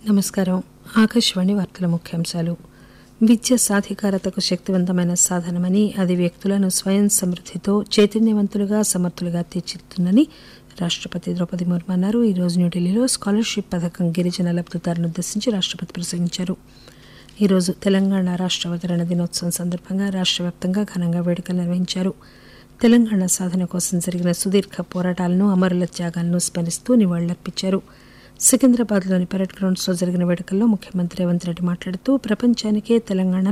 నమస్కారం ఆకాశవాణి వార్తల ముఖ్యాంశాలు విద్య సాధికారతకు శక్తివంతమైన సాధనమని అది వ్యక్తులను స్వయం సమృద్దితో చైతన్యవంతులుగా సమర్థులుగా తీర్చిదిద్దుతుందని రాష్టపతి ద్రౌపది ముర్ము అన్నారు ఈ రోజు న్యూఢిల్లీలో స్కాలర్షిప్ పథకం గిరిజన లబ్దిదారులను ఉద్దేశించి రాష్టపతి ప్రసంగించారు ఈ రోజు తెలంగాణ రాష్ట అవతరణ దినోత్సవం సందర్భంగా రాష్ట వ్యాప్తంగా ఘనంగా వేడుకలు నిర్వహించారు తెలంగాణ సాధన కోసం జరిగిన సుదీర్ఘ పోరాటాలను అమరుల త్యాగాలను స్మరిస్తూ నివాళులర్పించారు సికింద్రాబాద్లోని పరేడ్ గ్రౌండ్స్లో జరిగిన వేడుకల్లో ముఖ్యమంత్రి రేవంత్ రెడ్డి మాట్లాడుతూ ప్రపంచానికే తెలంగాణ